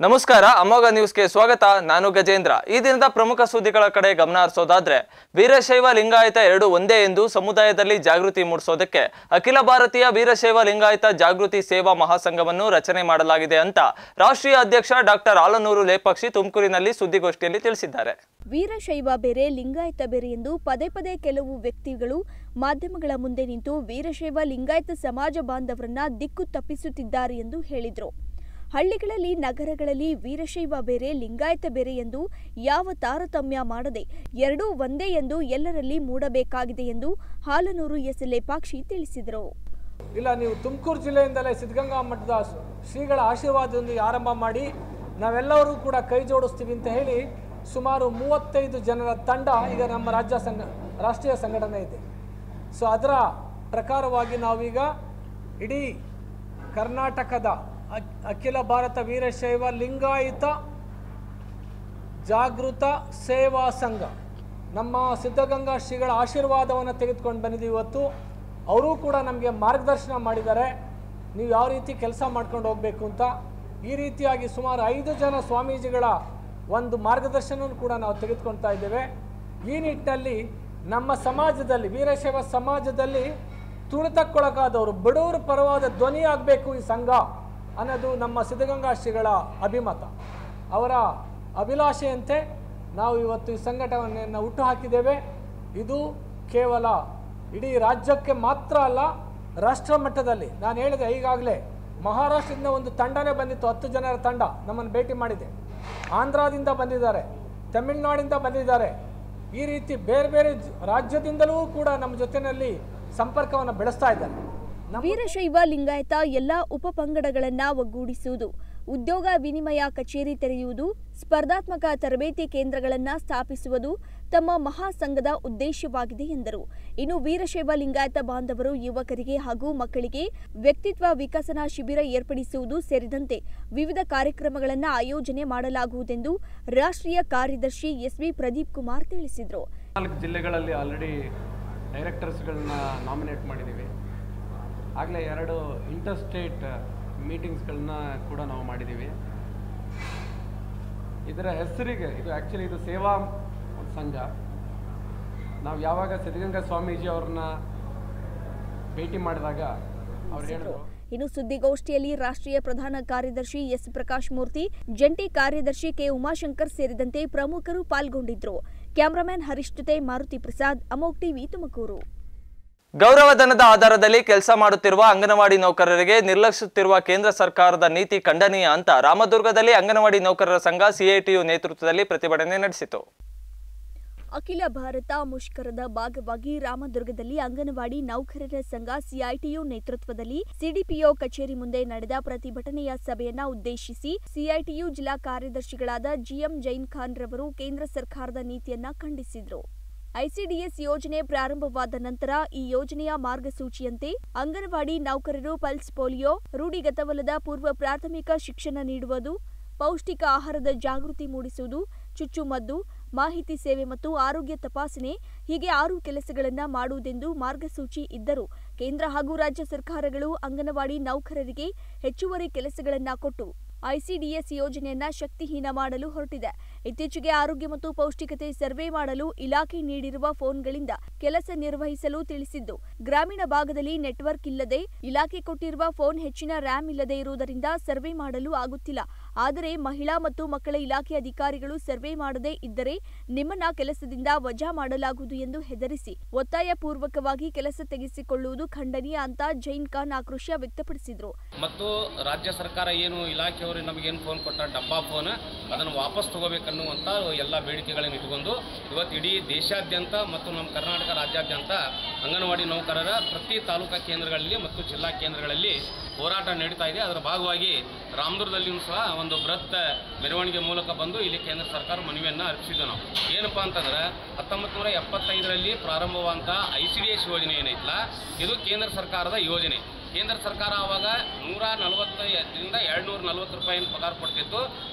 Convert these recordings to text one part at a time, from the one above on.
ನಮಸ್ಕಾರ ಅಮೋಘ ನ್ಯೂಸ್ಗೆ ಸ್ವಾಗತ ನಾನು ಗಜೇಂದ್ರ ಈ ದಿನದ ಪ್ರಮುಖ ಸುದ್ದಿಗಳ ಕಡೆ ಗಮನ ಹರಿಸೋದಾದ್ರೆ ವೀರಶೈವ ಲಿಂಗಾಯತ ಎರಡು ಒಂದೇ ಎಂದು ಸಮುದಾಯದಲ್ಲಿ ಜಾಗೃತಿ ಮೂಡಿಸೋದಕ್ಕೆ ಅಖಿಲ ಭಾರತೀಯ ವೀರಶೈವ ಲಿಂಗಾಯತ ಜಾಗೃತಿ ಸೇವಾ ಮಹಾಸಂಘವನ್ನು ರಚನೆ ಮಾಡಲಾಗಿದೆ ಅಂತ ರಾಷ್ಟ್ರೀಯ ಅಧ್ಯಕ್ಷ ಡಾಕ್ಟರ್ ಆಲನೂರು ಲೇಪಾಕ್ಷಿ ತುಮಕೂರಿನಲ್ಲಿ ಸುದ್ದಿಗೋಷ್ಠಿಯಲ್ಲಿ ತಿಳಿಸಿದ್ದಾರೆ ವೀರಶೈವ ಬೇರೆ ಲಿಂಗಾಯತ ಬೇರೆ ಎಂದು ಪದೇ ಪದೇ ಕೆಲವು ವ್ಯಕ್ತಿಗಳು ಮಾಧ್ಯಮಗಳ ಮುಂದೆ ನಿಂತು ವೀರಶೈವ ಲಿಂಗಾಯತ ಸಮಾಜ ಬಾಂಧವರನ್ನ ದಿಕ್ಕು ತಪ್ಪಿಸುತ್ತಿದ್ದಾರೆ ಎಂದು ಹೇಳಿದರು ಹಳ್ಳಿಗಳಲ್ಲಿ ನಗರಗಳಲ್ಲಿ ವೀರಶೈವ ಬೇರೆ ಲಿಂಗಾಯತ ಬೇರೆ ಎಂದು ಯಾವ ತಾರತಮ್ಯ ಮಾಡದೆ ಎರಡೂ ಒಂದೇ ಎಂದು ಎಲ್ಲರಲ್ಲಿ ಮೂಡಬೇಕಾಗಿದೆ ಎಂದು ಹಾಲನೂರು ಎಸ್ ಲೇಪಾಕ್ಷಿ ತಿಳಿಸಿದರು ಇಲ್ಲ ನೀವು ತುಮಕೂರು ಜಿಲ್ಲೆಯಿಂದಲೇ ಸಿದ್ಧಗಂಗಾ ಮಠದ ಶ್ರೀಗಳ ಆಶೀರ್ವಾದದೊಂದಿಗೆ ಆರಂಭ ಮಾಡಿ ನಾವೆಲ್ಲರೂ ಕೂಡ ಕೈ ಜೋಡಿಸ್ತೀವಿ ಅಂತ ಹೇಳಿ ಸುಮಾರು ಮೂವತ್ತೈದು ಜನರ ತಂಡ ಈಗ ನಮ್ಮ ರಾಜ್ಯ ಸಂಘ ರಾಷ್ಟ್ರೀಯ ಸಂಘಟನೆ ಇದೆ ಸೊ ಅದರ ಪ್ರಕಾರವಾಗಿ ನಾವೀಗ ಇಡೀ ಕರ್ನಾಟಕದ ಅಖ್- ಅಖಿಲ ಭಾರತ ವೀರಶೈವ ಲಿಂಗಾಯತ ಜಾಗೃತ ಸೇವಾ ಸಂಘ ನಮ್ಮ ಸಿದ್ಧಗಂಗಾ ಶ್ರೀಗಳ ಆಶೀರ್ವಾದವನ್ನು ತೆಗೆದುಕೊಂಡು ಬಂದಿದ್ದೀವಿ ಇವತ್ತು ಅವರೂ ಕೂಡ ನಮಗೆ ಮಾರ್ಗದರ್ಶನ ಮಾಡಿದ್ದಾರೆ ನೀವು ಯಾವ ರೀತಿ ಕೆಲಸ ಮಾಡ್ಕೊಂಡು ಹೋಗಬೇಕು ಅಂತ ಈ ರೀತಿಯಾಗಿ ಸುಮಾರು ಐದು ಜನ ಸ್ವಾಮೀಜಿಗಳ ಒಂದು ಮಾರ್ಗದರ್ಶನವನ್ನು ಕೂಡ ನಾವು ತೆಗೆದುಕೊಳ್ತಾ ಇದ್ದೇವೆ ಈ ನಿಟ್ಟಿನಲ್ಲಿ ನಮ್ಮ ಸಮಾಜದಲ್ಲಿ ವೀರಶೈವ ಸಮಾಜದಲ್ಲಿ ತುಳಿತಕ್ಕೊಳಗಾದವರು ಬಡವರ ಪರವಾದ ಧ್ವನಿ ಆಗಬೇಕು ಈ ಸಂಘ ಅನ್ನೋದು ನಮ್ಮ ಸಿದ್ಧಗಂಗಾ ಶ್ರೀಗಳ ಅಭಿಮತ ಅವರ ಅಭಿಲಾಷೆಯಂತೆ ನಾವು ಇವತ್ತು ಈ ಸಂಘಟನೆಯನ್ನು ಹುಟ್ಟು ಹಾಕಿದ್ದೇವೆ ಇದು ಕೇವಲ ಇಡೀ ರಾಜ್ಯಕ್ಕೆ ಮಾತ್ರ ಅಲ್ಲ ರಾಷ್ಟ್ರ ಮಟ್ಟದಲ್ಲಿ ನಾನು ಹೇಳಿದೆ ಈಗಾಗಲೇ ಮಹಾರಾಷ್ಟ್ರದಿಂದ ಒಂದು ತಂಡನೇ ಬಂದಿತ್ತು ಹತ್ತು ಜನರ ತಂಡ ನಮ್ಮನ್ನು ಭೇಟಿ ಮಾಡಿದೆ ಆಂಧ್ರದಿಂದ ಬಂದಿದ್ದಾರೆ ತಮಿಳುನಾಡಿಂದ ಬಂದಿದ್ದಾರೆ ಈ ರೀತಿ ಬೇರೆ ಬೇರೆ ಜ- ರಾಜ್ಯದಿಂದಲೂ ಕೂಡ ನಮ್ಮ ಜೊತೆಯಲ್ಲಿ ಸಂಪರ್ಕವನ್ನು ಬೆಳೆಸ್ತಾ ಇದ್ದಾರೆ ನಮ್ಮ ವೀರಶೈವ ಲಿಂಗಾಯತ ಎಲ್ಲ ಉಪಪಂಗಡಗಳನ್ನ ಒಗ್ಗೂಡಿಸುವುದು ಉದ್ಯೋಗ ವಿನಿಮಯ ಕಚೇರಿ ತೆರೆಯುವುದು ಸ್ಪರ್ಧಾತ್ಮಕ ತರಬೇತಿ ಕೇಂದ್ರಗಳನ್ನ ಸ್ಥಾಪಿಸುವುದು ತಮ್ಮ ಮಹಾಸಂಘದ ಉದ್ದೇಶವಾಗಿದೆ ಎಂದರು ಇನ್ನು ವೀರಶೈವ ಲಿಂಗಾಯತ ಬಾಂಧವರು ಯುವಕರಿಗೆ ಹಾಗೂ ಮಕ್ಕಳಿಗೆ ವ್ಯಕ್ತಿತ್ವ ವಿಕಸನ ಶಿಬಿರ ಏರ್ಪಡಿಸುವುದು ಸೇರಿದಂತೆ ವಿವಿಧ ಕಾರ್ಯಕ್ರಮಗಳನ್ನು ಆಯೋಜನೆ ಮಾಡಲಾಗುವುದೆಂದು ರಾಷ್ಟ್ರೀಯ ಕಾರ್ಯದರ್ಶಿ ಎಸ್ವಿ ಪ್ರದೀಪ್ ಕುಮಾರ್ ತಿಳಿಸಿದರು ನಾಲ್ಕು ಜಿಲ್ಲೆಗಳಲ್ಲಿ ಆಲ್ರೆಡಿ ಡೈರೆಕ್ಟರ್ಸ್ಗಳನ್ನ ನಾಮಿನೇಟ್ ಮಾಡಿದ್ದೀವಿ ಆಗಲೇ ಎರಡು ಇಂಟರ್ ಸ್ಟೇಟ್ ಮೀಟಿಂಗ್ಸ್ಗಳನ್ನ ಕೂಡ ನಾವು ಮಾಡಿದ್ದೀವಿ ಇದರ ಹೆಸರಿಗೆ ಇದು ಆ್ಯಕ್ಚುಲಿ ಇದು ಸೇವಾ ಸಂಘ ನಾವು ಯಾವಾಗ ಸಿದ್ಧಗಂಗಾ ಸ್ವಾಮೀಜಿ ಅವ್ರನ್ನ ಭೇಟಿ ಮಾಡಿದಾಗ ಅವ್ರು ಹೇಳಿದ್ರು ಇನ್ನು ಸುದ್ದಿಗೋಷ್ಠಿಯಲ್ಲಿ ರಾಷ್ಟ್ರೀಯ ಪ್ರಧಾನ ಕಾರ್ಯದರ್ಶಿ ಎಸ್ ಪ್ರಕಾಶ್ ಮೂರ್ತಿ ಜಂಟಿ ಕಾರ್ಯದರ್ಶಿ ಕೆ ಉಮಾಶಂಕರ್ ಸೇರಿದಂತೆ ಪ್ರಮುಖರು ಪಾಲ್ಗೊಂಡಿದ್ರು ಕ್ಯಾಮರಾಮನ್ ಹರೀಶ್ ಜೊತೆ ಮಾರುತಿ ಪ್ರಸಾದ್ ಅಮೋಕ್ ಟಿವಿ ತುಮಕೂರು ಗೌರವಧನದ ಆಧಾರದಲ್ಲಿ ಕೆಲಸ ಮಾಡುತ್ತಿರುವ ಅಂಗನವಾಡಿ ನೌಕರರಿಗೆ ನಿರ್ಲಕ್ಷಿಸುತ್ತಿರುವ ಕೇಂದ್ರ ಸರ್ಕಾರದ ನೀತಿ ಖಂಡನೀಯ ಅಂತ ರಾಮದುರ್ಗದಲ್ಲಿ ಅಂಗನವಾಡಿ ನೌಕರರ ಸಂಘ ಸಿಐಟಿಯು ನೇತೃತ್ವದಲ್ಲಿ ಪ್ರತಿಭಟನೆ ನಡೆಸಿತು ಅಖಿಲ ಭಾರತ ಮುಷ್ಕರದ ಭಾಗವಾಗಿ ರಾಮದುರ್ಗದಲ್ಲಿ ಅಂಗನವಾಡಿ ನೌಕರರ ಸಂಘ ಸಿಐಟಿಯು ನೇತೃತ್ವದಲ್ಲಿ ಸಿಡಿಪಿಒ ಕಚೇರಿ ಮುಂದೆ ನಡೆದ ಪ್ರತಿಭಟನೆಯ ಸಭೆಯನ್ನ ಉದ್ದೇಶಿಸಿ ಸಿಐಟಿಯು ಜಿಲ್ಲಾ ಕಾರ್ಯದರ್ಶಿಗಳಾದ ಜಿಎಂ ಜೈನ್ ಖಾನ್ ರವರು ಕೇಂದ್ರ ಸರ್ಕಾರದ ನೀತಿಯನ್ನ ಖಂಡಿಸಿದರು ಐಸಿಡಿಎಸ್ ಯೋಜನೆ ಪ್ರಾರಂಭವಾದ ನಂತರ ಈ ಯೋಜನೆಯ ಮಾರ್ಗಸೂಚಿಯಂತೆ ಅಂಗನವಾಡಿ ನೌಕರರು ಪಲ್ಸ್ ಪೋಲಿಯೋ ರೂಢಿಗತವಲ್ಲದ ಪೂರ್ವ ಪ್ರಾಥಮಿಕ ಶಿಕ್ಷಣ ನೀಡುವುದು ಪೌಷ್ಟಿಕ ಆಹಾರದ ಜಾಗೃತಿ ಮೂಡಿಸುವುದು ಚುಚ್ಚುಮದ್ದು ಮಾಹಿತಿ ಸೇವೆ ಮತ್ತು ಆರೋಗ್ಯ ತಪಾಸಣೆ ಹೀಗೆ ಆರು ಕೆಲಸಗಳನ್ನು ಮಾಡುವುದೆಂದು ಮಾರ್ಗಸೂಚಿ ಇದ್ದರೂ ಕೇಂದ್ರ ಹಾಗೂ ರಾಜ್ಯ ಸರ್ಕಾರಗಳು ಅಂಗನವಾಡಿ ನೌಕರರಿಗೆ ಹೆಚ್ಚುವರಿ ಕೆಲಸಗಳನ್ನ ಕೊಟ್ಟು ಐಸಿಡಿಎಸ್ ಯೋಜನೆಯನ್ನ ಶಕ್ತಿಹೀನ ಮಾಡಲು ಹೊರಟಿದೆ ಇತ್ತೀಚೆಗೆ ಆರೋಗ್ಯ ಮತ್ತು ಪೌಷ್ಟಿಕತೆ ಸರ್ವೆ ಮಾಡಲು ಇಲಾಖೆ ನೀಡಿರುವ ಫೋನ್ಗಳಿಂದ ಕೆಲಸ ನಿರ್ವಹಿಸಲು ತಿಳಿಸಿದ್ದು ಗ್ರಾಮೀಣ ಭಾಗದಲ್ಲಿ ನೆಟ್ವರ್ಕ್ ಇಲ್ಲದೆ ಇಲಾಖೆ ಕೊಟ್ಟಿರುವ ಫೋನ್ ಹೆಚ್ಚಿನ ರ್ಯಾಮ್ ಇಲ್ಲದೆ ಇರುವುದರಿಂದ ಸರ್ವೆ ಮಾಡಲು ಆಗುತ್ತಿಲ್ಲ ಆದರೆ ಮಹಿಳಾ ಮತ್ತು ಮಕ್ಕಳ ಇಲಾಖೆ ಅಧಿಕಾರಿಗಳು ಸರ್ವೆ ಮಾಡದೇ ಇದ್ದರೆ ನಿಮ್ಮನ್ನ ಕೆಲಸದಿಂದ ವಜಾ ಮಾಡಲಾಗುವುದು ಎಂದು ಹೆದರಿಸಿ ಒತ್ತಾಯ ಪೂರ್ವಕವಾಗಿ ಕೆಲಸ ತೆಗೆಸಿಕೊಳ್ಳುವುದು ಖಂಡನೀಯ ಅಂತ ಜೈನ್ ಖಾನ್ ಆಕ್ರೋಶ ವ್ಯಕ್ತಪಡಿಸಿದ್ರು ಮತ್ತು ರಾಜ್ಯ ಸರ್ಕಾರ ಏನು ಇಲಾಖೆಯವರು ನಮಗೇನು ಫೋನ್ ಕೊಟ್ಟ ಡಬ್ಬಾ ಫೋನ್ ಅದನ್ನು ವಾಪಸ್ ತಗೋಬೇಕನ್ನುವಂಥ ಎಲ್ಲ ಬೇಡಿಕೆಗಳನ್ನು ಇಟ್ಕೊಂಡು ಇವತ್ತು ಇಡೀ ದೇಶಾದ್ಯಂತ ಮತ್ತು ನಮ್ಮ ಕರ್ನಾಟಕ ರಾಜ್ಯಾದ್ಯಂತ ಅಂಗನವಾಡಿ ನೌಕರರ ಪ್ರತಿ ತಾಲೂಕಾ ಕೇಂದ್ರಗಳಲ್ಲಿ ಮತ್ತು ಜಿಲ್ಲಾ ಕೇಂದ್ರಗಳಲ್ಲಿ ಹೋರಾಟ ನಡೀತಾ ಇದೆ ಅದರ ಭಾಗವಾಗಿ ರಾಮದುರ್ಗದಲ್ಲಿಯೂ ಸಹ ಒಂದು ಬೃಹತ್ ಮೆರವಣಿಗೆ ಮೂಲಕ ಬಂದು ಇಲ್ಲಿ ಕೇಂದ್ರ ಸರ್ಕಾರ ಮನವಿಯನ್ನು ಅರ್ಪಿಸಿದ್ವಿ ನಾವು ಏನಪ್ಪ ಅಂತಂದ್ರೆ ಹತ್ತೊಂಬತ್ತು ನೂರ ಎಪ್ಪತ್ತೈದರಲ್ಲಿ ಪ್ರಾರಂಭವಾದಂಥ ಐ ಸಿ ಡಿ ಎಸ್ ಯೋಜನೆ ಏನೈತಲ್ಲ ಇದು ಕೇಂದ್ರ ಸರ್ಕಾರದ ಯೋಜನೆ ಕೇಂದ್ರ ಸರ್ಕಾರ ಆವಾಗ ನೂರ ನಲವತ್ತೈದರಿಂದ ಎರಡು ನೂರ ನಲವತ್ತು ರೂಪಾಯಿ ಪಗಾರ ಕೊಡ್ತಿತ್ತು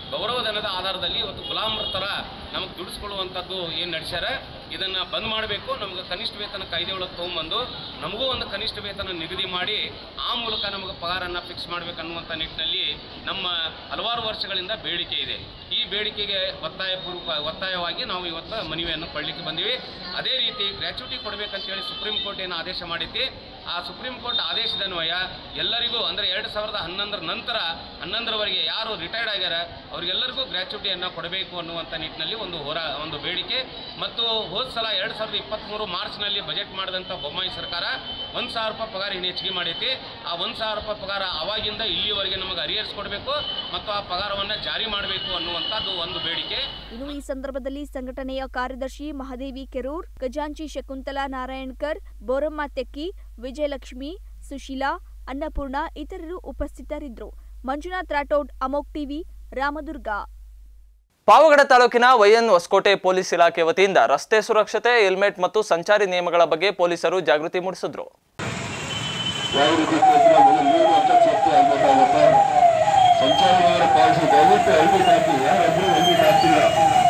ಗೌರವಧನದ ಆಧಾರದಲ್ಲಿ ಇವತ್ತು ಗುಲಾಮರ ಥರ ನಮಗೆ ದುಡಿಸ್ಕೊಳ್ಳುವಂಥದ್ದು ಏನು ನಡೆಸ್ಯಾರ ಇದನ್ನು ಬಂದ್ ಮಾಡಬೇಕು ನಮಗೆ ಕನಿಷ್ಠ ವೇತನ ಕಾಯ್ದೆ ಒಳಗೆ ತೊಗೊಂಬಂದು ನಮಗೂ ಒಂದು ಕನಿಷ್ಠ ವೇತನ ನಿಗದಿ ಮಾಡಿ ಆ ಮೂಲಕ ನಮಗೆ ಪಗಾರನ್ನು ಫಿಕ್ಸ್ ಮಾಡಬೇಕನ್ನುವಂಥ ನಿಟ್ಟಿನಲ್ಲಿ ನಮ್ಮ ಹಲವಾರು ವರ್ಷಗಳಿಂದ ಬೇಡಿಕೆ ಇದೆ ಈ ಬೇಡಿಕೆಗೆ ಒತ್ತಾಯಪೂರ್ವಕ ಒತ್ತಾಯವಾಗಿ ನಾವು ಇವತ್ತು ಮನವಿಯನ್ನು ಕೊಡಲಿಕ್ಕೆ ಬಂದಿವಿ ಅದೇ ರೀತಿ ಗ್ರ್ಯಾಚುಟಿ ಕೊಡಬೇಕಂತೇಳಿ ಸುಪ್ರೀಂ ಕೋರ್ಟ್ ಏನು ಆದೇಶ ಮಾಡೈತಿ ಆ ಸುಪ್ರೀಂ ಕೋರ್ಟ್ ಆದೇಶದ ಅನ್ವಯ ಎಲ್ಲರಿಗೂ ಅಂದರೆ ಎರಡು ಸಾವಿರದ ಹನ್ನೊಂದರ ನಂತರ ಹನ್ನೊಂದರವರೆಗೆ ಯಾರು ರಿಟೈರ್ಡ್ ಆಗ್ಯಾರ ಅವರಿಗೆಲ್ಲರಿಗೂ ಗ್ರ್ಯಾಚುಟಿಯನ್ನು ಕೊಡಬೇಕು ಅನ್ನುವಂಥ ನಿಟ್ಟಿನಲ್ಲಿ ಒಂದು ಹೋರಾ ಒಂದು ಬೇಡಿಕೆ ಮತ್ತು ಹೋದ ಸಲ ಎರಡು ಸಾವಿರದ ಇಪ್ಪತ್ತ್ಮೂರು ಮಾರ್ಚ್ನಲ್ಲಿ ಬಜೆಟ್ ಮಾಡಿದಂಥ ಬೊಮ್ಮಾಯಿ ಸರ್ಕಾರ ಒಂದು ಸಾವಿರ ರೂಪಾಯಿ ಪಗಾರ ಇನ್ನು ಹೆಚ್ಚಿಗೆ ಮಾಡೈತಿ ಆ ಒಂದು ಸಾವಿರ ರೂಪಾಯಿ ಪಗಾರ ಅವಾಗಿಂದ ಇಲ್ಲಿವರೆಗೆ ನಮಗೆ ಅರಿಯರ್ಸ್ ಕೊಡಬೇಕು ಮತ್ತು ಆ ಪಗಾರವನ್ನು ಜಾರಿ ಮಾಡಬೇಕು ಅನ್ನುವಂಥದ್ದು ಒಂದು ಬೇಡಿಕೆ ಇನ್ನು ಈ ಸಂದರ್ಭದಲ್ಲಿ ಸಂಘಟನೆಯ ಕಾರ್ಯದರ್ಶಿ ಮಹಾದೇವಿ ಕೆರೂರ್ ಖಜಾಂಚಿ ಶಕುಂತಲಾ ನಾರಾಯಣ್ಕರ್ ಬೋರಮ್ಮ ತೆಕ್ಕಿ ವಿಜಯಲಕ್ಷ್ಮಿ ಸುಶೀಲಾ ಅನ್ನಪೂರ್ಣ ಇತರರು ಉಪಸ್ಥಿತರಿದ್ದರು ಮಂಜುನಾಥ್ ರಾಠೋಡ್ ಅಮೋಕ್ ಟಿವಿ ರಾಮದುರ್ಗ ಪಾವಗಡ ತಾಲೂಕಿನ ವೈಎನ್ ಹೊಸಕೋಟೆ ಪೊಲೀಸ್ ಇಲಾಖೆ ವತಿಯಿಂದ ರಸ್ತೆ ಸುರಕ್ಷತೆ ಹೆಲ್ಮೆಟ್ ಮತ್ತು ಸಂಚಾರಿ ನಿಯಮಗಳ ಬಗ್ಗೆ ಪೊಲೀಸರು ಜಾಗೃತಿ ಮೂಡಿಸಿದ್ರು ಯಾವ ರೀತಿ ಕೇಳಿದ್ರೆ ಒಂದು ಮೂರು ಅಂತ ಸೇಫ್ಟಿ ಆಗಬೇಕಾಗುತ್ತೆ ಸಂಚಾರಿ ನಿಯಮ ಪಾಲಿಸಿ ದಯವಿಟ್ಟು ಹೆಲ್ಮೆಟ್ ಹಾಕಿ ಯಾರೊಬ್ಬರು ಹೆಲ್ಮೆಟ್ ಹಾಕ್ತಿಲ್ಲ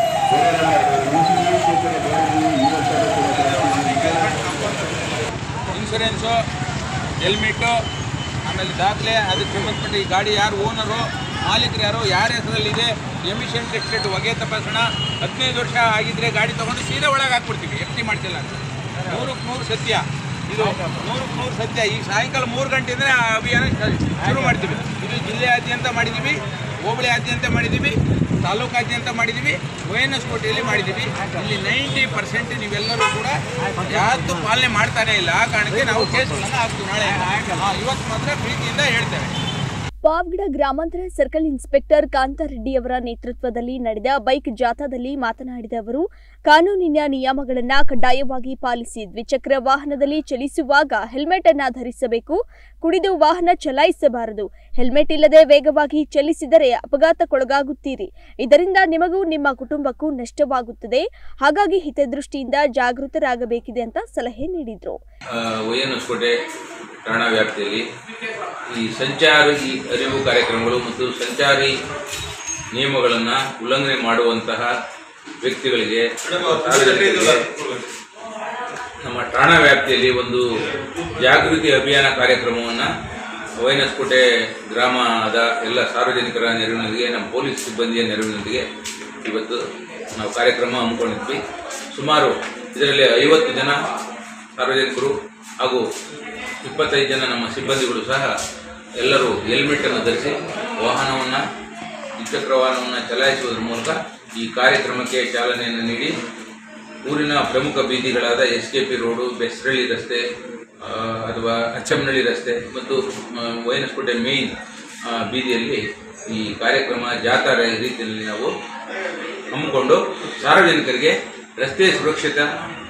ಇನ್ಶೂರೆನ್ಸು ಹೆಲ್ಮೆಟ್ಟು ಆಮೇಲೆ ದಾಖಲೆ ಅದಕ್ಕೆ ಸಂಬಂಧಪಟ್ಟ ಈ ಗಾಡಿ ಯಾರು ಓನರು ಮಾಲೀಕರು ಯಾರು ಯಾರ ಹೆಸರಲ್ಲಿದೆ ಎಮಿಷನ್ ಟೆಸ್ಟೆಡ್ ಹೊಗೆ ತಪಾಸಣಾ ಹದಿನೈದು ವರ್ಷ ಆಗಿದ್ರೆ ಗಾಡಿ ತೊಗೊಂಡು ಸೀದಾ ಒಳಗೆ ಹಾಕ್ಬಿಡ್ತೀವಿ ಎಫ್ ಟಿ ಮಾಡ್ತಿಲ್ಲ ಅಂತ ನೂರಕ್ಕೆ ನೂರು ಸತ್ಯ ಇದು ನೂರಕ್ಕೆ ನೂರು ಸತ್ಯ ಈ ಸಾಯಂಕಾಲ ಮೂರು ಗಂಟೆಯಿಂದ ಆ ಅಭಿಯಾನ ಶುರು ಮಾಡ್ತೀವಿ ಇದು ಜಿಲ್ಲೆಯಾದ್ಯಂತ ಮಾಡಿದ್ದೀವಿ ಹೋಬಳಿಯಾದ್ಯಂತ ಮಾಡಿದ್ದೀವಿ ತಾಲೂಕಾದ್ಯಂತ ಮಾಡಿದ್ದೀವಿ ಒ ಎನ್ ಎಸ್ ಕೋಟೆಯಲ್ಲಿ ಮಾಡಿದ್ದೀವಿ ಇಲ್ಲಿ ನೈಂಟಿ ಪರ್ಸೆಂಟ್ ನೀವೆಲ್ಲರೂ ಕೂಡ ಯಾವುದು ಪಾಲನೆ ಮಾಡ್ತಾನೆ ಇಲ್ಲ ಆ ಕಾರಣಕ್ಕೆ ನಾವು ಕೇಸ್ಗಳನ್ನು ಹಾಕ್ತೀವಿ ನಾಳೆ ಹಾ, ಇವತ್ತು ಮಾತ್ರ ಪ್ರೀತಿಯಿಂದ ಹೇಳ್ತೇವೆ ಪಾವಗಡ ಗ್ರಾಮಾಂತರ ಸರ್ಕಲ್ ಇನ್ಸ್ಪೆಕ್ಟರ್ ಕಾಂತಾರೆಡ್ಡಿ ಅವರ ನೇತೃತ್ವದಲ್ಲಿ ನಡೆದ ಬೈಕ್ ಜಾಥಾದಲ್ಲಿ ಮಾತನಾಡಿದ ಅವರು ಕಾನೂನಿನ ನಿಯಮಗಳನ್ನ ಕಡ್ಡಾಯವಾಗಿ ಪಾಲಿಸಿ ದ್ವಿಚಕ್ರ ವಾಹನದಲ್ಲಿ ಚಲಿಸುವಾಗ ಹೆಲ್ಮೆಟ್ ಅನ್ನ ಧರಿಸಬೇಕು ಕುಡಿದು ವಾಹನ ಚಲಾಯಿಸಬಾರದು ಹೆಲ್ಮೆಟ್ ಇಲ್ಲದೆ ವೇಗವಾಗಿ ಚಲಿಸಿದರೆ ಅಪಘಾತಕ್ಕೊಳಗಾಗುತ್ತೀರಿ ಇದರಿಂದ ನಿಮಗೂ ನಿಮ್ಮ ಕುಟುಂಬಕ್ಕೂ ನಷ್ಟವಾಗುತ್ತದೆ ಹಾಗಾಗಿ ಹಿತದೃಷ್ಟಿಯಿಂದ ಜಾಗೃತರಾಗಬೇಕಿದೆ ಅಂತ ಸಲಹೆ ನೀಡಿದ್ರು ವೈಎನ್ ಹೊಸಕೋಟೆ ಠಾಣಾ ವ್ಯಾಪ್ತಿಯಲ್ಲಿ ಈ ಸಂಚಾರಿ ಅರಿವು ಕಾರ್ಯಕ್ರಮಗಳು ಮತ್ತು ಸಂಚಾರಿ ನಿಯಮಗಳನ್ನು ಉಲ್ಲಂಘನೆ ಮಾಡುವಂತಹ ವ್ಯಕ್ತಿಗಳಿಗೆ ಸಾರ್ವಜನಿಕರಿಗೆ ನಮ್ಮ ಠಾಣಾ ವ್ಯಾಪ್ತಿಯಲ್ಲಿ ಒಂದು ಜಾಗೃತಿ ಅಭಿಯಾನ ಕಾರ್ಯಕ್ರಮವನ್ನು ವೈಎನ್ ಹೊಸಕೋಟೆ ಗ್ರಾಮದ ಎಲ್ಲ ಸಾರ್ವಜನಿಕರ ನೆರವಿನೊಂದಿಗೆ ನಮ್ಮ ಪೊಲೀಸ್ ಸಿಬ್ಬಂದಿಯ ನೆರವಿನೊಂದಿಗೆ ಇವತ್ತು ನಾವು ಕಾರ್ಯಕ್ರಮ ಹಮ್ಮಿಕೊಂಡಿದ್ವಿ ಸುಮಾರು ಇದರಲ್ಲಿ ಐವತ್ತು ಜನ ಸಾರ್ವಜನಿಕರು ಹಾಗೂ ಇಪ್ಪತ್ತೈದು ಜನ ನಮ್ಮ ಸಿಬ್ಬಂದಿಗಳು ಸಹ ಎಲ್ಲರೂ ಹೆಲ್ಮೆಟನ್ನು ಧರಿಸಿ ವಾಹನವನ್ನು ದ್ವಿಚಕ್ರ ವಾಹನವನ್ನು ಚಲಾಯಿಸುವುದರ ಮೂಲಕ ಈ ಕಾರ್ಯಕ್ರಮಕ್ಕೆ ಚಾಲನೆಯನ್ನು ನೀಡಿ ಊರಿನ ಪ್ರಮುಖ ಬೀದಿಗಳಾದ S K P road Besrahalli ರಸ್ತೆ ಆ, ಅಥವಾ ಅಚ್ಚಂನಳ್ಳಿ ರಸ್ತೆ ಮತ್ತು ವೈನಸ್ಕೋಟೆ ಮೇನ್ ಆ, ಬೀದಿಯಲ್ಲಿ ಈ ಕಾರ್ಯಕ್ರಮ ಜಾಥಾ ರ- ರೀತಿಯಲ್ಲಿ ನಾವು ಹಮ್ಮಿಕೊಂಡು ಸಾರ್ವಜನಿಕರಿಗೆ ರಸ್ತೆ ಸುರಕ್ಷತಾ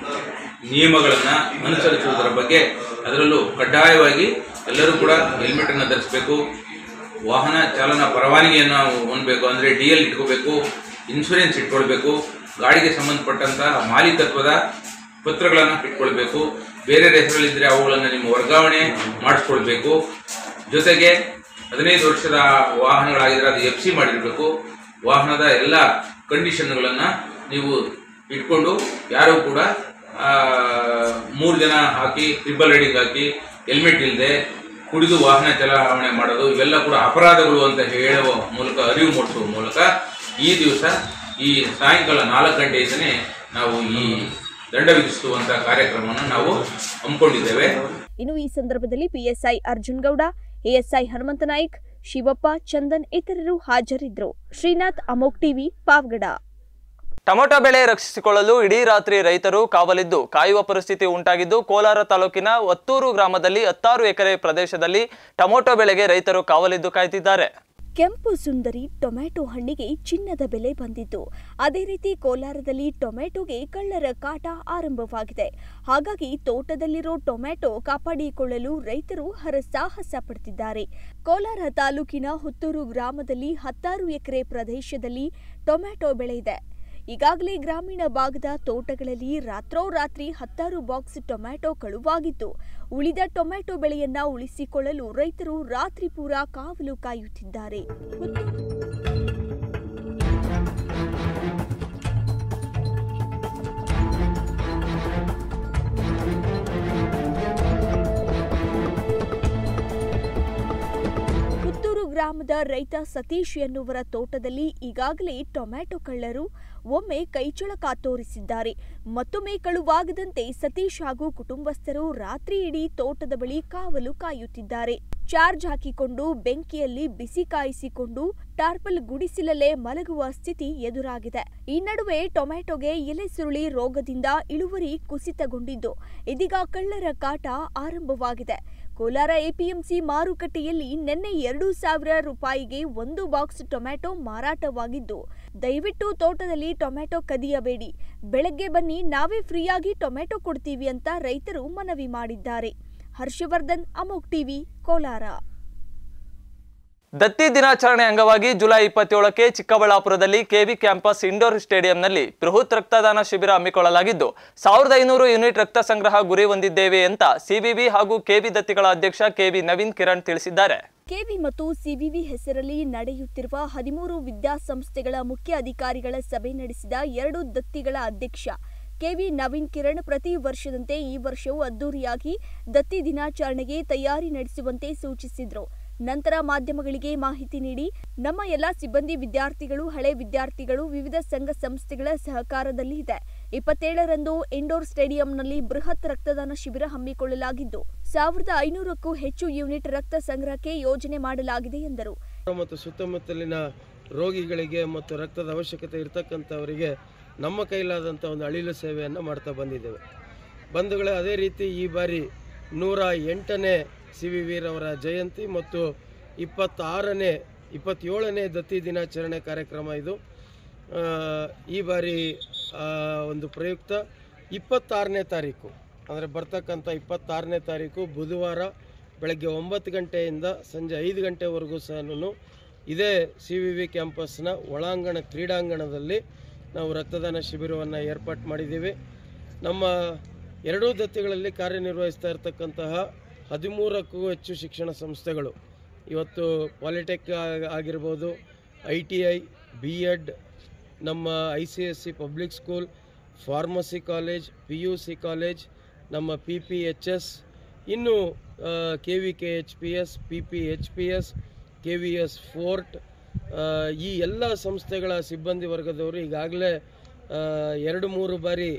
ನಿಯಮಗಳನ್ನು ಅನುಸರಿಸುವುದರ ಬಗ್ಗೆ ಅದರಲ್ಲೂ ಕಡ್ಡಾಯವಾಗಿ ಎಲ್ಲರೂ ಕೂಡ ಹೆಲ್ಮೆಟನ್ನು ಧರಿಸಬೇಕು ವಾಹನ ಚಾಲನಾ ಪರವಾನಗಿಯನ್ನು ಹೊಂದಬೇಕು ಅಂದರೆ ಡಿ ಎಲ್ ಇಟ್ಕೋಬೇಕು ಇನ್ಶೂರೆನ್ಸ್ ಇಟ್ಕೊಳ್ಬೇಕು ಗಾಡಿಗೆ ಸಂಬಂಧಪಟ್ಟಂತಹ ಮಾಲೀಕತ್ವದ ಪತ್ರಗಳನ್ನು ಇಟ್ಕೊಳ್ಬೇಕು ಬೇರೆ ಹೆಸರಲ್ಲಿದ್ದರೆ ಅವುಗಳನ್ನು ನಿಮ್ಮ ವರ್ಗಾವಣೆ ಮಾಡಿಸ್ಕೊಳ್ಬೇಕು ಜೊತೆಗೆ ಹದಿನೈದು ವರ್ಷದ ವಾಹನಗಳಾಗಿದ್ದರೆ ಅದು ಎಫ್ ಸಿ ಮಾಡಿರಬೇಕು ವಾಹನದ ಎಲ್ಲ ಕಂಡೀಷನ್ಗಳನ್ನು ನೀವು ಇಟ್ಕೊಂಡು ಯಾರೂ ಕೂಡ ಆ, ಮೂರು ಜನ ಹಾಕಿ ಟ್ರಿಬಲ್ ರೈಡಿಂಗ್ ಹಾಕಿ ಹೆಲ್ಮೆಟ್ ಇಲ್ಲದೆ ಕುಡಿದು ವಾಹನ ಚಲಾವಣೆ ಮಾಡೋದು ಇವೆಲ್ಲ ಕೂಡ ಅಪರಾಧಗಳು ಅಂತ ಹೇಳುವ ಮೂಲಕ ಅರಿವು ಮೂಡಿಸುವ ಮೂಲಕ ಈ ದಿವಸ ಈ ಸಾಯಂಕಾಲ ನಾಲ್ಕು ಗಂಟೆಯಿಂದನೇ ನಾವು ಈ ದಂಡ ವಿಧಿಸುವಂಥ ಕಾರ್ಯಕ್ರಮವನ್ನು ನಾವು ಹಮ್ಮಿಕೊಂಡಿದ್ದೇವೆ ಇನ್ನು ಈ ಸಂದರ್ಭದಲ್ಲಿ ಪಿಎಸ್ಐ ಅರ್ಜುನ್ ಗೌಡ ಎಎಸ್ಐ ಹನುಮಂತ ನಾಯ್ಕ್ ಶಿವಪ್ಪ ಚಂದನ್ ಇತರರು ಹಾಜರಿದ್ದರು ಶ್ರೀನಾಥ್ ಅಮೋಕ್ ಟಿವಿ ಪಾವಗಡ ಟೊಮೆಟೊ ಬೆಳೆ ರಕ್ಷಿಸಿಕೊಳ್ಳಲು ಇಡೀ ರಾತ್ರಿ ರೈತರು ಕಾವಲಿದ್ದು ಕಾಯುವ ಪರಿಸ್ಥಿತಿ ಉಂಟಾಗಿದ್ದು ಕೋಲಾರ ತಾಲೂಕಿನ ಒತ್ತೂರು ಗ್ರಾಮದಲ್ಲಿ ಹತ್ತಾರು ಎಕರೆ ಪ್ರದೇಶದಲ್ಲಿ ಟೊಮೆಟೊ ಬೆಳೆಗೆ ರೈತರು ಕಾವಲಿದ್ದು ಕಾಯ್ತಿದ್ದಾರೆ ಕೆಂಪು ಸುಂದರಿ ಟೊಮ್ಯಾಟೊ ಹಣ್ಣಿಗೆ ಚಿನ್ನದ ಬೆಲೆ ಬಂದಿದ್ದು ಅದೇ ರೀತಿ ಕೋಲಾರದಲ್ಲಿ ಟೊಮ್ಯಾಟೊಗೆ ಕಳ್ಳರ ಕಾಟ ಆರಂಭವಾಗಿದೆ ಹಾಗಾಗಿ ತೋಟದಲ್ಲಿರೋ ಟೊಮ್ಯಾಟೊ ಕಾಪಾಡಿಕೊಳ್ಳಲು ರೈತರು ಹರಸಾಹಸ ಪಡ್ತಿದ್ದಾರೆ ಕೋಲಾರ ತಾಲೂಕಿನ ಹುತ್ತೂರು ಗ್ರಾಮದಲ್ಲಿ ಹತ್ತಾರು ಎಕರೆ ಪ್ರದೇಶದಲ್ಲಿ ಟೊಮ್ಯಾಟೊ ಬೆಳೆ ಇದೆ ಈಗಾಗಲೇ ಗ್ರಾಮೀಣ ಭಾಗದ ತೋಟಗಳಲ್ಲಿ ರಾತ್ರೋರಾತ್ರಿ ಹತ್ತಾರು ಬಾಕ್ಸ್ ಟೊಮ್ಯಾಟೊ ಕಳುವಾಗಿದ್ದು ಉಳಿದ ಟೊಮ್ಯಾಟೊ ಬೆಳೆಯನ್ನ ಉಳಿಸಿಕೊಳ್ಳಲು ರೈತರು ರಾತ್ರಿ ಪೂರ ಕಾವಲು ಕಾಯುತ್ತಿದ್ದಾರೆ ಗ್ರಾಮದ ರೈತ ಸತೀಶ್ ಎನ್ನುವರ ತೋಟದಲ್ಲಿ ಈಗಾಗಲೇ ಟೊಮ್ಯಾಟೊ ಕಳ್ಳರು ಒಮ್ಮೆ ಕೈಚಳಕ ತೋರಿಸಿದ್ದಾರೆ ಮತ್ತೊಮ್ಮೆ ಕಳುವಾಗದಂತೆ ಸತೀಶ್ ಹಾಗೂ ಕುಟುಂಬಸ್ಥರು ರಾತ್ರಿ ಇಡೀ ತೋಟದ ಬಳಿ ಕಾವಲು ಕಾಯುತ್ತಿದ್ದಾರೆ ಚಾರ್ಜ್ ಹಾಕಿಕೊಂಡು ಬೆಂಕಿಯಲ್ಲಿ ಬಿಸಿ ಕಾಯಿಸಿಕೊಂಡು ಟಾರ್ಪಲ್ ಗುಡಿಸಿಲಲ್ಲೇ ಮಲಗುವ ಸ್ಥಿತಿ ಎದುರಾಗಿದೆ ಈ ನಡುವೆ ಟೊಮ್ಯಾಟೊಗೆ ಎಲೆ ಸುರುಳಿ ರೋಗದಿಂದ ಇಳುವರಿ ಕುಸಿತಗೊಂಡಿದ್ದು ಇದೀಗ ಕಳ್ಳರ ಕಾಟ ಆರಂಭವಾಗಿದೆ ಕೋಲಾರ ಎಪಿಎಂಸಿ ಮಾರುಕಟ್ಟೆಯಲ್ಲಿ ನಿನ್ನೆ ಎರಡು ಸಾವಿರ ರೂಪಾಯಿಗೆ ಒಂದು ಬಾಕ್ಸ್ ಟೊಮ್ಯಾಟೊ ಮಾರಾಟವಾಗಿದ್ದು ದಯವಿಟ್ಟು ತೋಟದಲ್ಲಿ ಟೊಮ್ಯಾಟೊ ಕದಿಯಬೇಡಿ ಬೆಳಗ್ಗೆ ಬನ್ನಿ ನಾವೇ ಫ್ರೀಯಾಗಿ ಟೊಮ್ಯಾಟೊ ಕೊಡ್ತೀವಿ ಅಂತ ರೈತರು ಮನವಿ ಮಾಡಿದ್ದಾರೆ ಹರ್ಷವರ್ಧನ್ ಅಮೋಕ್ ಟಿವಿ ಕೋಲಾರ ದತ್ತಿ ದಿನಾಚರಣೆ ಅಂಗವಾಗಿ ಜುಲೈ ಇಪ್ಪತ್ತೇಳಕ್ಕೆ ಚಿಕ್ಕಬಳ್ಳಾಪುರದಲ್ಲಿ ಕೆವಿ ಕ್ಯಾಂಪಸ್ ಇಂಡೋರ್ ಸ್ಟೇಡಿಯಂನಲ್ಲಿ ಬೃಹತ್ ರಕ್ತದಾನ ಶಿಬಿರ ಹಮ್ಮಿಕೊಳ್ಳಲಾಗಿದ್ದು ಸಾವಿರದ ಐನೂರು ಯೂನಿಟ್ ರಕ್ತ ಸಂಗ್ರಹ ಗುರಿ ಹೊಂದಿದ್ದೇವೆ ಅಂತ ಸಿಬಿವಿ ಹಾಗೂ ಕೆವಿ ದತ್ತಿಗಳ ಅಧ್ಯಕ್ಷ ಕೆವಿ ನವೀನ್ ಕಿರಣ್ ತಿಳಿಸಿದ್ದಾರೆ ಕೆವಿ ಮತ್ತು ಸಿವಿವಿ ಹೆಸರಲ್ಲಿ ನಡೆಯುತ್ತಿರುವ ಹದಿಮೂರು ವಿದ್ಯಾಸಂಸ್ಥೆಗಳ ಮುಖ್ಯ ಅಧಿಕಾರಿಗಳ ಸಭೆ ನಡೆಸಿದ ಎರಡು ದತ್ತಿಗಳ ಅಧ್ಯಕ್ಷ ಕೆವಿ ನವೀನ್ ಕಿರಣ್ ಪ್ರತಿ ವರ್ಷದಂತೆ ಈ ವರ್ಷವೂ ಅದ್ದೂರಿಯಾಗಿ ದತ್ತಿ ದಿನಾಚರಣೆಗೆ ತಯಾರಿ ನಡೆಸುವಂತೆ ಸೂಚಿಸಿದ್ರು ನಂತರ ಮಾಧ್ಯಮಗಳಿಗೆ ಮಾಹಿತಿ ನೀಡಿ ನಮ್ಮ ಎಲ್ಲ ಸಿಬ್ಬಂದಿ ವಿದ್ಯಾರ್ಥಿಗಳು ಹಳೆ ವಿದ್ಯಾರ್ಥಿಗಳು ವಿವಿಧ ಸಂಘ ಸಂಸ್ಥೆಗಳ ಸಹಕಾರದಲ್ಲಿ ಇದೆ ಇಪ್ಪತ್ತೇಳರಂದು ಇಂಡೋರ್ ಸ್ಟೇಡಿಯಂನಲ್ಲಿ ಬೃಹತ್ ರಕ್ತದಾನ ಶಿಬಿರ ಹಮ್ಮಿಕೊಳ್ಳಲಾಗಿದ್ದು ಸಾವಿರದ ಐನೂರಕ್ಕೂ ಹೆಚ್ಚು ಯೂನಿಟ್ ರಕ್ತ ಸಂಗ್ರಹಕ್ಕೆ ಯೋಜನೆ ಮಾಡಲಾಗಿದೆ ಎಂದರು ಮತ್ತು ಸುತ್ತಮುತ್ತಲಿನ ರೋಗಿಗಳಿಗೆ ಮತ್ತು ರಕ್ತದ ಅವಶ್ಯಕತೆ ಇರತಕ್ಕಂಥವರಿಗೆ ನಮ್ಮ ಕೈಲಾದಂಥ ಒಂದು ಅಳಿಲು ಸೇವೆಯನ್ನು ಮಾಡ್ತಾ ಬಂದಿದ್ದೇವೆ ಬಂಧುಗಳೇ ಅದೇ ರೀತಿ ಈ ಬಾರಿ ನೂರ ಎಂಟನೇ ಸಿ ವಿ ವೀರವರ ಜಯಂತಿ ಮತ್ತು ಇಪ್ಪತ್ತಾರನೇ ಇಪ್ಪತ್ತೇಳನೇ ದತ್ತಿ ದಿನಾಚರಣೆ ಕಾರ್ಯಕ್ರಮ ಇದು ಆ, ಈ ಬಾರಿ ಆ, ಒಂದು ಪ್ರಯುಕ್ತ ಇಪ್ಪತ್ತಾರನೇ ತಾರೀಕು ಅಂದರೆ ಬರ್ತಕ್ಕಂಥ ಇಪ್ಪತ್ತಾರನೇ ತಾರೀಕು ಬುಧವಾರ ಬೆಳಗ್ಗೆ ಒಂಬತ್ತು ಗಂಟೆಯಿಂದ ಸಂಜೆ ಐದು ಗಂಟೆವರೆಗೂ ಸಹ ಇದೇ ಸಿ ವಿ ವಿ ಕ್ಯಾಂಪಸ್ನ ಒಳಾಂಗಣ ಕ್ರೀಡಾಂಗಣದಲ್ಲಿ ನಾವು ರಕ್ತದಾನ ಶಿಬಿರವನ್ನು ಏರ್ಪಾಟ್ ಮಾಡಿದ್ದೀವಿ ನಮ್ಮ ಎರಡೂ ದತ್ತಿಗಳಲ್ಲಿ ಕಾರ್ಯನಿರ್ವಹಿಸ್ತಾ ಇರತಕ್ಕಂತಹ ಹದಿಮೂರಕ್ಕೂ ಹೆಚ್ಚು ಶಿಕ್ಷಣ ಸಂಸ್ಥೆಗಳು ಇವತ್ತು ಪಾಲಿಟೆಕ್ ಆಗ್- ಆಗಿರ್ಬೋದು I T I B Ed ನಮ್ಮ I C S C public school pharmacy college P U C college ನಮ್ಮ ಪಿ ಪಿ ಎಚ್ ಎಸ್ ಇನ್ನು K V K H P S P P H P S K V S fort ಆ, ಈ ಎಲ್ಲ ಸಂಸ್ಥೆಗಳ ಸಿಬ್ಬಂದಿ ವರ್ಗದವರು ಈಗಾಗಲೇ ಆ, ಎರಡು ಮೂರು ಬಾರಿ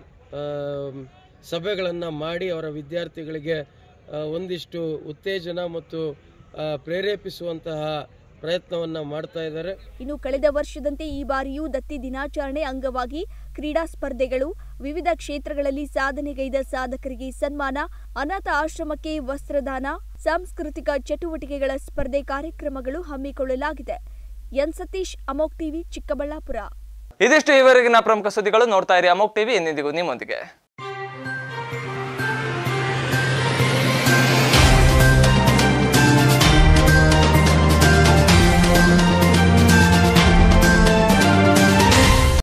ಸಭೆಗಳನ್ನು ಮಾಡಿ ಅವರ ವಿದ್ಯಾರ್ಥಿಗಳಿಗೆ ಆ, ಒಂದಿಷ್ಟು ಉತ್ತೇಜನ ಮತ್ತು ಆ, ಪ್ರೇರೇಪಿಸುವಂತಹ ಪ್ರಯತ್ನವನ್ನು ಮಾಡ್ತಾ ಇದ್ದಾರೆ ಇನ್ನು ಕಳೆದ ವರ್ಷದಂತೆ ಈ ಬಾರಿಯೂ ದತ್ತಿ ದಿನಾಚರಣೆ ಅಂಗವಾಗಿ ಕ್ರೀಡಾ ಸ್ಪರ್ಧೆಗಳು ವಿವಿಧ ಕ್ಷೇತ್ರಗಳಲ್ಲಿ ಸಾಧನೆಗೈದ ಸಾಧಕರಿಗೆ ಸನ್ಮಾನ ಅನಾಥ ಆಶ್ರಮಕ್ಕೆ ವಸ್ತ್ರದಾನ ಸಾಂಸ್ಕೃತಿಕ ಚಟುವಟಿಕೆಗಳ ಸ್ಪರ್ಧೆ ಕಾರ್ಯಕ್ರಮಗಳು ಹಮ್ಮಿಕೊಳ್ಳಲಾಗಿದೆ ಎನ್ ಸತೀಶ್ ಅಮೋಕ್ ಟಿವಿ ಚಿಕ್ಕಬಳ್ಳಾಪುರ ಇದಿಷ್ಟು ಈವರೆಗಿನ ಪ್ರಮುಖ ಸುದ್ದಿಗಳು ನೋಡ್ತಾ ಇರಿ ಅಮೋಕ್ ಟಿವಿ ಎಂದಿಗೂ ನಿಮ್ಮೊಂದಿಗೆ